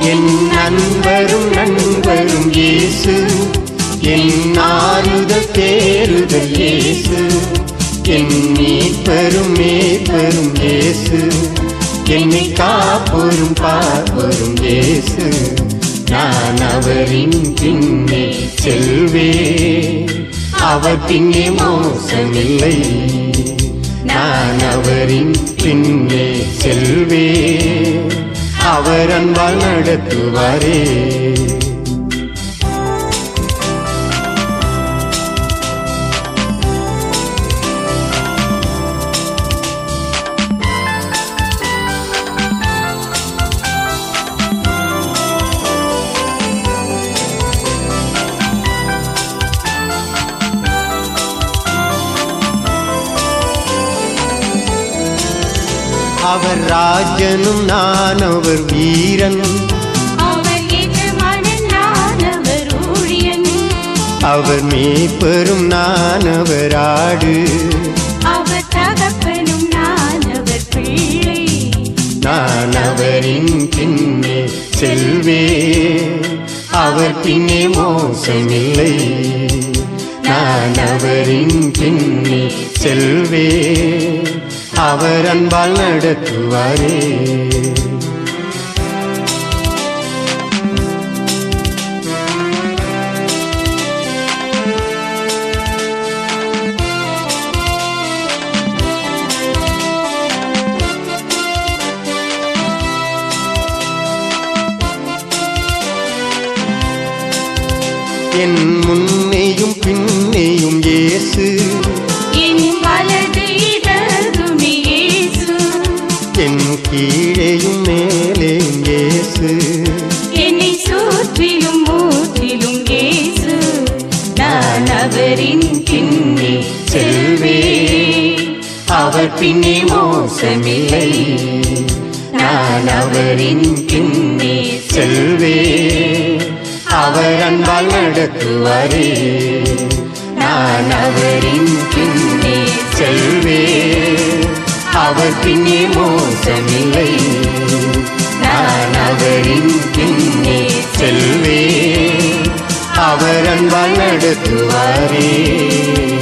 என் நண்பரும் நண்பரும் இயேசு என் ஆறுதல் தேறுதல் இயேசு என் மீட்பரும் மேய்ப்பரும் இயேசு என்னை காப்போரும் பார்ப்போரும் இயேசு நான் அவரின் பின்னே செல்வே அவர் பின்னே மோசமில்லை நான் அவரின் பின்னே செல்வே அவர் அன்பால் நடத்துவாரே அவர் ராஜனும் நான் அவர் வீரன் அவர் எஜமானன் நான் அவர் ஊழியன் அவர் மேய்ப்பரும் நான் அவர் ஆடு அவர் தகப்பனும் நான் அவர் பிள்ளை நான் அவரின் பின்னே செல்வே அவர் பின்னே மோசமில்லை நான் அவரின் பின்னே செல்வே அவர் அன்பால் நடத்துவாரே என் முன்னேயும் பின்னேயும் இயேசு என் வலது இடதுமே இயேசு என் கீழேயும் மேலேயும் இயேசு என்னை சுற்றிலும் மூற்றிலும் இயேசு நான் அவரின் பின்னே செல்வே அவர் பின்னே மோசமில்லை நான் அவரின் பின்னே செல்வே அவர் அன்பால் நடத்துவாரே நான் அவரின் பின்னே செல்வே அவர் பின்னே மோசமில்லை நான் அவரின் பின்னே செல்வே அவர் அன்பால் நடத்துவாரே